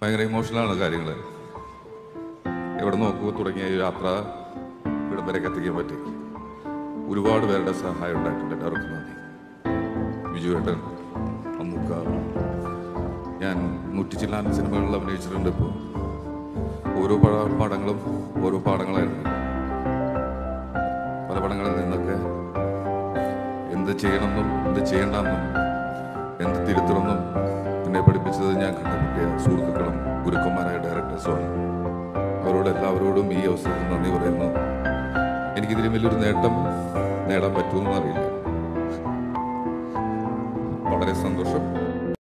ഭയങ്കര ഇമോഷണലാണ് കാര്യങ്ങൾ എവിടെ നോക്കൂ തുടങ്ങിയ ഈ യാത്ര ഇവിടം വരെ എത്തിക്കാൻ പറ്റി ഒരുപാട് പേരുടെ സഹായം ഉണ്ടായിട്ടുണ്ട് എല്ലാവർക്കും നന്ദി ബിജുവേട്ടൻ അമ്മുക്ക ഞാൻ നൂറ്റിച്ചില്ലാൻ സിനിമകളിൽ അഭിനയിച്ചിട്ടുണ്ട് ഇപ്പോൾ ഓരോ പട പടങ്ങളും ഓരോ പാഠങ്ങളായിരുന്നു പല പടങ്ങളിൽ നിന്നൊക്കെ എന്ത് ചെയ്യണമെന്നും എന്ത് ചെയ്യണമെന്നും എന്ത് തിരുത്തണമെന്നും എന്നെ പഠിപ്പിച്ചത് ഞാൻ കണ്ടുമുട്ടിയ സുഹൃത്തുക്കളും ഗുരുക്കന്മാരായ ഡയറക്ടേഴ്സുമാണ് അവരോട് എല്ലാവരോടും ഈ അവസരത്തിൽ നന്ദി പറയുന്നു എനിക്കിതിലും വലിയൊരു നേട്ടം നേടാൻ പറ്റുമെന്ന് അറിയില്ല വളരെ സന്തോഷം